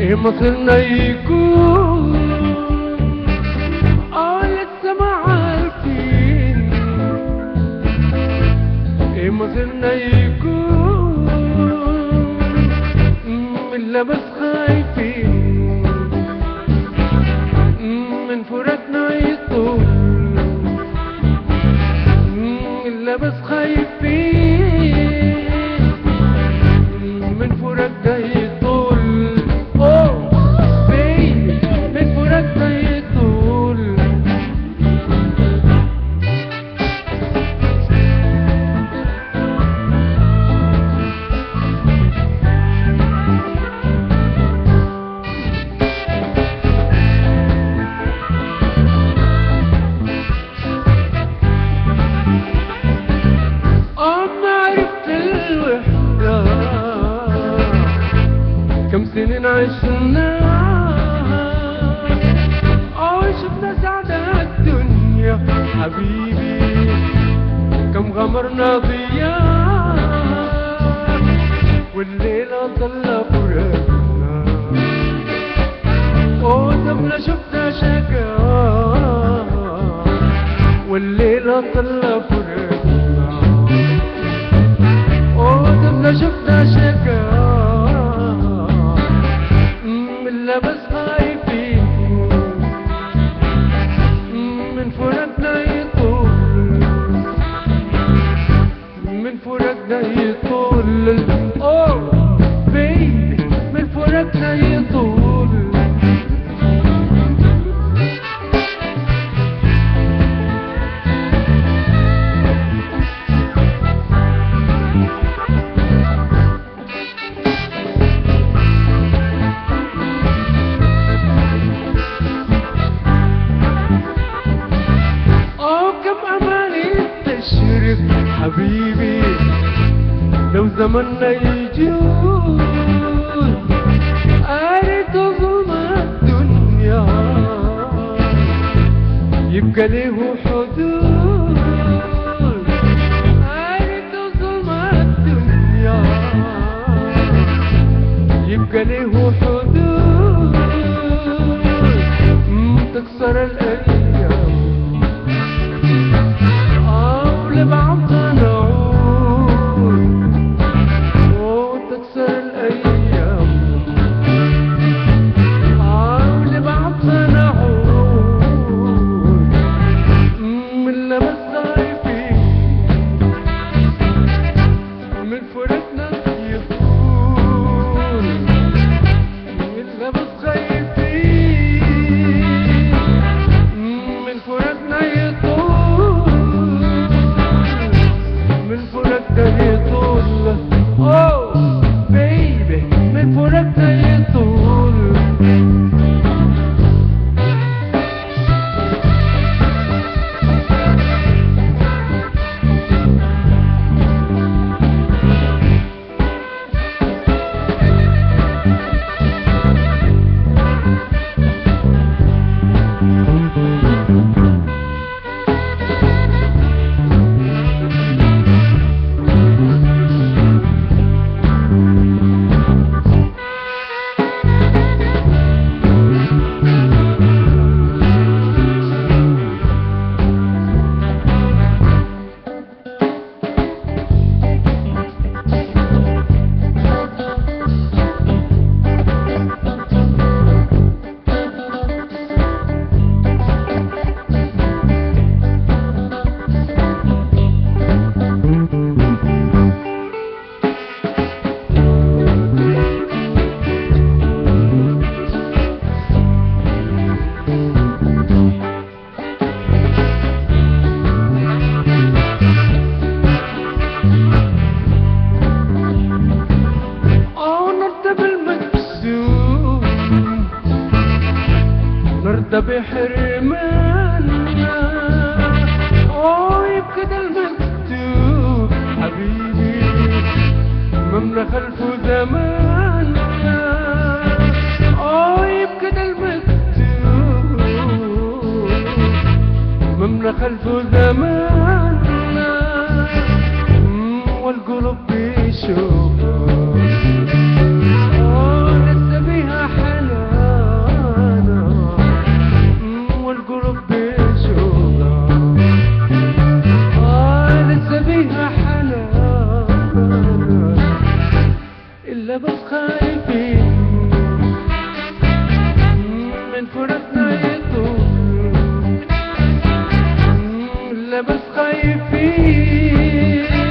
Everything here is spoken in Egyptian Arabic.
ايه مصيرنا يكون اه لسه ما عارفين ايه مصيرنا يكون مم، الا بس خايفين مم، من فرقنا يطول مم، الا بس خايفين من فراق ده يطول اوه بيبي من فراق ده يطول أما عرفت الوحدة كم سنين عشناها أو شفنا سعادة الدنيا حبيبي كم غمرنا ضياء والليلة ضل فراقنا قدامنا شفنا شكا والليلة ضل فراقنا قدامنا شفنا شكا مم، إلا بس خايفين مم، من فراقنا يطول من فراقنا يطول اوه بيبي من فراقنا يطول اه كم اماني تشرق حبيبي لو زمننا يجوز اريد ظلم الدنيا يبقى له حدود اريد ظلم الدنيا يبقى له حدود مم، تكسر الايام قبل بعض نعود وتكسر الأيام قبل بعض نعود من لمس ضيفي من فرقنا يفوت من لمس خايفين من فرقنا يطول من فرقنا يطول اوه بيبي من فرقنا يطول اه نرضى بالمكسوم نرضى بحرماننا اه يبقى ده المكتوب حبيبي ممنا خلفه زماننا اه يبقى ده المكتوب ممنا خلفه زماننا مم، والقلوب بيشوف آه، لسه بيها حنان خايفين من فرصنا يطول لا بس خايفين